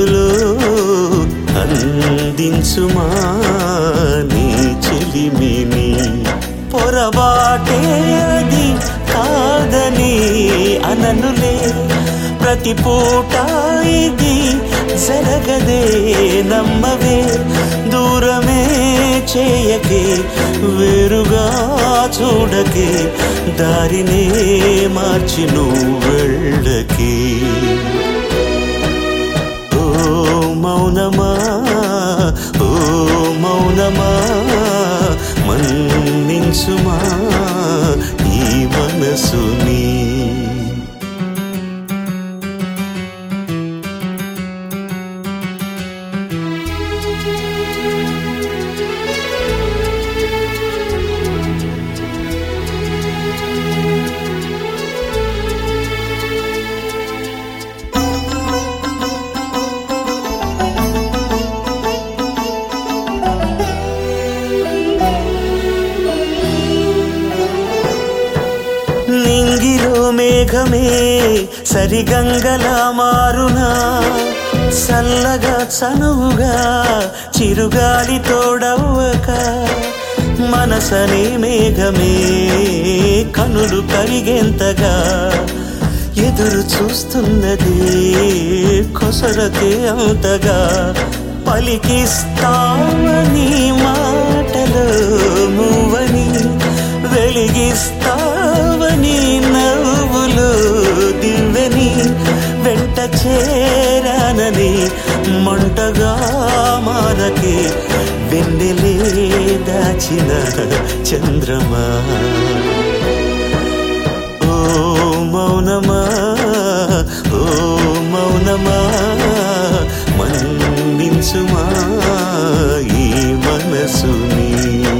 మధులో అందించుమా నీ చెలిమిని పొరబాటేది కాదని అననులే ప్రతి పూట ఇది జరగదే నమ్మవే దూరమే చేయకే వేరుగా చూడకే దారినే మార్చి నువ్వు వెళ్ళకే ఓ మౌనమా ఓ మౌనమా మన్నించుమా ఈ మనసుని నింగిలో మేఘమే సరిగంగలా మారునా చల్లగా చనువుగా చిరుగాలి తోడవ్వక మనసనే మేఘమే కనులు కరిగేంతగా ఎదురు చూస్తున్నది కొసరతే అంతగా పలికిస్తావని మాటలు మూవని వెలిగిస్తావని నవ్వులు దివ్వని వెంట చేరానని మంటగా మారకి వెన్నెలే దాచిన చంద్రమా ఓ మౌనమా ఓ మౌనమా మన్నించుమా ఈ మనసుని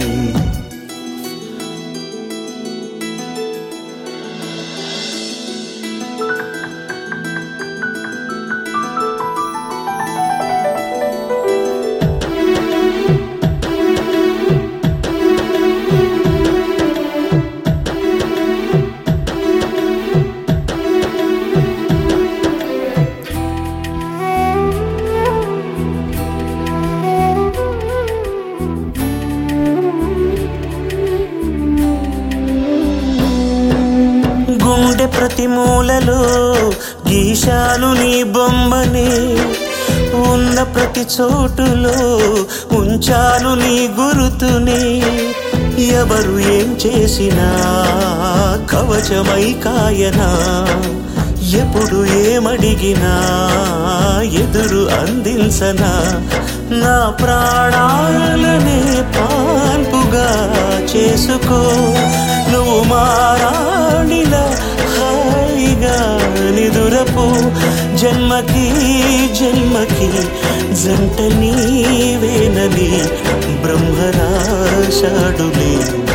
గుండె ప్రతి మూలలో గీశాను నీ బొమ్మని ఉన్న ప్రతి చోటులో ఉంచాను నీ గురుతుని ఎవరు ఏం చేసినా కవచమై కాయనా ఎప్పుడు ఏమడిగినా ఎదురు అందించనా నా ప్రాణాలనే పాన్పుగా చేసుకో నువ్వు మారాణిలా హాయిగా నిదురపు జన్మకి జన్మకి జంట నీవేనని బ్రహ్మరాశాడులే